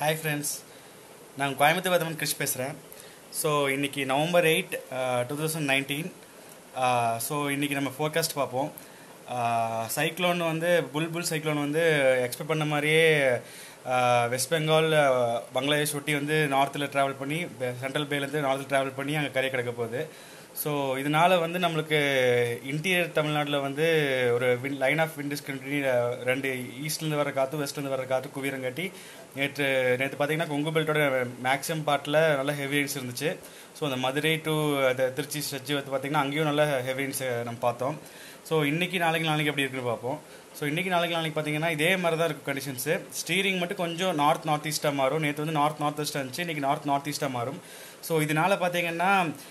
hi friends நான் கோயம்புத்தூர் வதமன் கிருஷ் பேசுகிறேன் so இன்னைக்கு November eight two thousand nineteen so இன்னைக்கு நம்ம ஃபோர்காஸ்ட் பார்ப்போம் சைக்ளோன் வந்து புல்புல் சைக்ளோன் வந்து எக்ஸ்பெக்ட் பண்ண மாதிரியே வெஸ்ட் பெங்கால் பங்களாதேஷ் ஒட்டி வந்து நார்த்தில் ட்ராவல் பண்ணி சென்ட்ரல் பேலேருந்து நார்த்தில் ட்ராவல் பண்ணி அங்கே கரை கிடக்க போகுது ஸோ இதனால வந்து நம்மளுக்கு இன்டீரியர் தமிழ்நாட்டில் வந்து ஒரு wind line of winds country ரெண்டு ஈஸ்ட்லேருந்து வர காற்று வெஸ்ட்லேருந்து வர காற்று குவிரங்காட்டி நேற்று நேற்று பார்த்தீங்கன்னா கொங்கு பெல்ட்டோட மேக்ஸிமம் பார்ட்டில் நல்ல ஹெவி ரெயின்ஸ் இருந்துச்சு ஸோ அந்த மதுரை டு திருச்சி ஸ்ட்ரெச்சு வந்து பார்த்தீங்கன்னா அங்கேயும் நல்ல ஹெவி ரெயின்ஸ் நம்ம பார்த்தோம் ஸோ இன்னைக்கு நாளைக்கு நாளைக்கு எப்படி இருக்குன்னு பார்ப்போம் ஸோ இன்றைக்கி நாளைக்கு நாளைக்கு பார்த்தீங்கன்னா இதே மாதிரி தான் இருக்கும் கண்டிஷன்ஸு ஸ்டீரிங் மட்டும் கொஞ்சம் நார்த் நார்த் ஈஸ்ட்டாக மாறும் நேற்று வந்து நார்த் நார்த் வெஸ்ட்டாக இருந்துச்சு இன்றைக்கி நார்த் நார்த் ஈஸ்ட்டாக மாறும் ஸோ இதனால் பார்த்தீங்கன்னா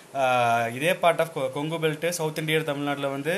இதே part of Kongu belt South India தமிழ்நாட்டில் வந்து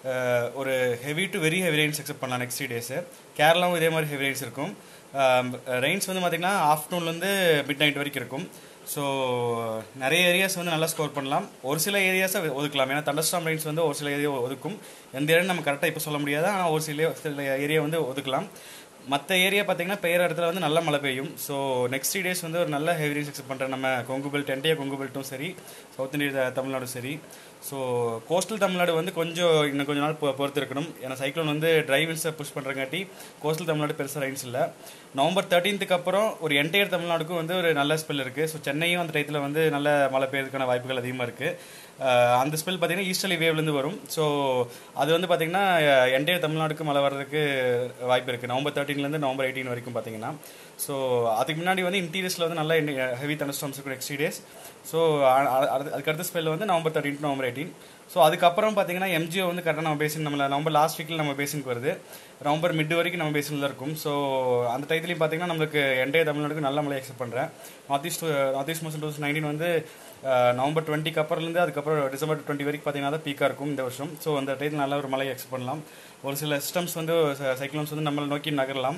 ஒரு heavy to very heavy rains expect பண்ணலாம் நெக்ஸ்ட் த்ரீ டேஸு கேரளாவும் இதே மாதிரி ஹெவி ரெயின்ஸ் இருக்கும் ரெயின்ஸ் வந்து பார்த்திங்கன்னா ஆஃப்டர்நூன்லேருந்து மிட் நைட் வரைக்கும் இருக்கும் ஸோ நிறைய ஏரியாஸ் வந்து நல்லா ஸ்கோர் பண்ணலாம் ஒரு சில ஏரியாஸை ஒதுக்கலாம் ஏன்னா தண்டர்ஸ்டாம் ரெயின்ஸ் வந்து ஒரு சில ஏரியா ஒதுக்கும் எந்த ஏரியா நம்ம கரெக்டாக இப்போ சொல்ல முடியாது ஆனால் ஒரு சில சில ஏரியா வந்து ஒதுக்கலாம் மற்ற ஏரியா பார்த்தீங்கன்னா பெய்கிற இடத்துல வந்து நல்ல மழை பெய்யும் ஸோ நெக்ஸ்ட் த்ரீ டேஸ் வந்து ஒரு நல்ல ஹெவி ரெயின்ஸ் எக்ஸ்பெக்ட் பண்ணுறேன் நம்ம கொங்கு பெல்ட் என்டையா கொங்கு பெல்ட்டும் சரி சவுத் இந்தியா தமிழ்நாடும் சரி ஸோ கோஸ்டல் தமிழ்நாடு வந்து கொஞ்சம் இன்னும் கொஞ்ச நாள் பொறுத்து இருக்கணும் ஏன்னா சைக்ளோன் வந்து டிரைவின்ஸை புஷ் பண்ணுறங்காட்டி கோஸ்டல் தமிழ்நாடு பெருசாக ரைன்ஸ் இல்லை நவம்பர் தேர்ட்டீன்த்துக்கு அப்புறம் ஒரு என்டையர் தமிழ்நாடுக்கும் வந்து ஒரு நல்ல ஸ்பெல் இருக்குது ஸோ சென்னையும் அந்த டயத்தில் வந்து நல்ல மழை பெய்யறதுக்கான வாய்ப்புகள் அதிகமாக இருக்குது அந்த ஸ்பெல் பார்த்தீங்கன்னா ஈஸ்டர்லி வேவ்லேருந்து வரும் ஸோ அது வந்து பார்த்தீங்கன்னா என்டையர் தமிழ்நாடுக்கு மழை வர்றதுக்கு வாய்ப்பு இருக்குது நவம்பர் தேர்ட்டீன்லேருந்து நவம்பர் எயிட்டீன் வரைக்கும் பார்த்தீங்கன்னா ஸோ அதுக்கு முன்னாடி வந்து இன்டீரியர்ஸில் வந்து நல்ல ஹெவி தண்டர்ஸ்டாம்ஸ் இருக்கும் நெக்ஸ்ட் டேஸ் ஸோ அதுக்கடுத்த ஸ்பெல் வந்து November thirteen November eighteen so அதுக்கப்புறம் பார்த்தீங்கன்னா எம்ஜிஓ வந்து கரெக்டாக நம்ம பேசின் நம்ம நவம்பர் லாஸ்ட் வீக்கில் நம்ம பேசினுக்கு வருது நவம்பர் மிட் வரைக்கும் நம்ம பேசினில் இருக்கும் ஸோ அந்த டைத்துலையும் பார்த்தீங்கன்னா நம்மளுக்கு என்டையர் தமிழ்நாடுக்கு நல்ல மழை எக்ஸெப்ட் பண்ணுறேன் north east north east monsoon two thousand nineteen வந்து நவம்பர் டுவெண்ட்டிக்கு அப்புறம்லேருந்து அதுக்கப்புறம் டிசம்பர் டுவெண்ட்டி வரைக்கும் பார்த்தீங்கன்னா தான் பீக்காக இருக்கும் இந்த வருஷம் ஸோ அந்த டைத்தில் நல்ல ஒரு மழை எக்ஸ்பெக்ட் பண்ணலாம் ஒரு சில சிஸ்டம்ஸ் வந்து சைக்ளோன்ஸ் வந்து நம்மளை நோக்கி நகரலாம்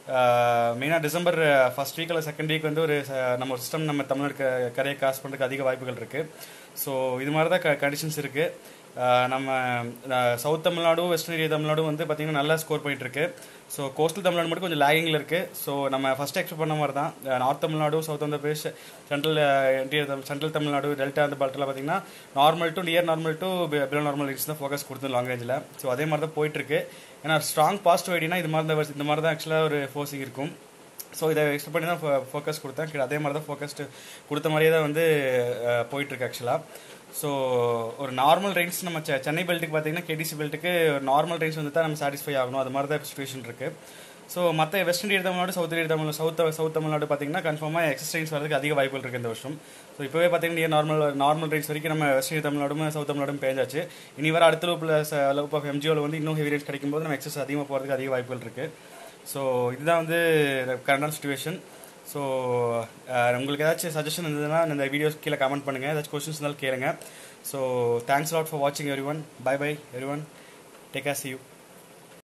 மெயினாக டிசம்பர் ஃபஸ்ட் வீக் அல்ல செகண்ட் வீக் வந்து ஒரு நம்ம ஒரு சிஸ்டம் நம்ம தமிழ்நாடு கரையை காசு பண்ணுறதுக்கு அதிக வாய்ப்புகள் இருக்குது ஸோ இது மாதிரி தான் க கண்டிஷன்ஸ் இருக்குது நம்ம சவுத் தமிழ்நாடும் வெஸ்ட் ஏரியா தமிழ்நாடும் வந்து பார்த்திங்கன்னா நல்லா ஸ்கோர் பண்ணிட்டு இருக்கு ஸோ கோஸ்டல் தமிழ்நாடு மட்டும் கொஞ்சம் லேகிங்கில் இருக்குது ஸோ நம்ம ஃபஸ்ட் எக்ஸ்பெக்ட் பண்ண மாதிரி தான் north Tamil Nadu south Andhra Pradesh central interior central Tamil Nadu delta அந்த பால்ட்டில் பார்த்தீங்கன்னா normal to near normal to below normal range தான் ஃபோக்கஸ் கொடுத்து லாங் ரேஞ்சில் ஸோ அதே மாதிரி தான் போயிட்டுருக்கு ஏன்னா ஸ்ட்ராங் பாசிட்டிவ் ஐடினா இது மாதிரி தான் இந்த மாதிரி தான் ஆக்சுவலாக ஒரு ஃபோர்ஸிங் இருக்கும் ஸோ இதை எக்ஸ்பெக்ட் பண்ணி தான் ஃபோக்கஸ் கொடுத்தேன் அதே மாதிரி தான் ஃபோக்கஸ்டு கொடுத்த மாதிரியே தான் வந்து போயிட்டுருக்கு ஆக்சுவலாக ஸோ ஒரு நார்மல் ரெயின்ஸ் நம்ம சென்னை பெல்ட்டுக்கு பார்த்தீங்கன்னா கேடிசி பெல்ட்டுக்கு ஒரு நார்மல் ரெயின்ஸ் வந்து தான் நம்ம சாட்டிஸ்ஃபை ஆகணும் அது மாதிரி தான் சுச்சுவேஷன் இருக்குது ஸோ மற்ற west India Tamil Nadu South India Tamil south south Tamil Nadu பார்த்தீங்கன்னா கன்ஃபார்மாக எக்ஸஸ் ரெயின்ஸ் வரதுக்கு அதிக வாய்ப்புகள் இருக்குது இந்த வருஷம் ஸோ இப்போவே பார்த்தீங்கன்னா நார்மல் நார்மல் ரெயின்ஸ் வரைக்கும் நம்ம வெஸ்ட் இந்தியா தமிழ்நாடும் சவுத் தமிழ்நாடும் பேஞ்சாச்சு இனி வர அடுத்த லூப்பில் லூப் ஆஃப் எம்ஜிஓவில் வந்து இன்னும் ஹெவி ரெயின்ஸ் கிடைக்கும் போது நம்ம எக்ஸஸ் அதிகமாக போகிறதுக்கு அதிக வாய்ப்புகள் இருக்குது ஸோ இதுதான் வந்து கரண்டான சுச்சுவேஷன் ஸோ உங்களுக்கு ஏதாச்சும் சஜஷன் இருந்ததுன்னா இந்த வீடியோஸ் கீழே கமெண்ட் பண்ணுங்கள் ஏதாச்சும் கொஸ்டின்ஸ் இருந்தாலும் கேளுங்க ஸோ தேங்க்ஸ் லாட் ஃபார் வாட்சிங் everyone bye bye everyone take care see you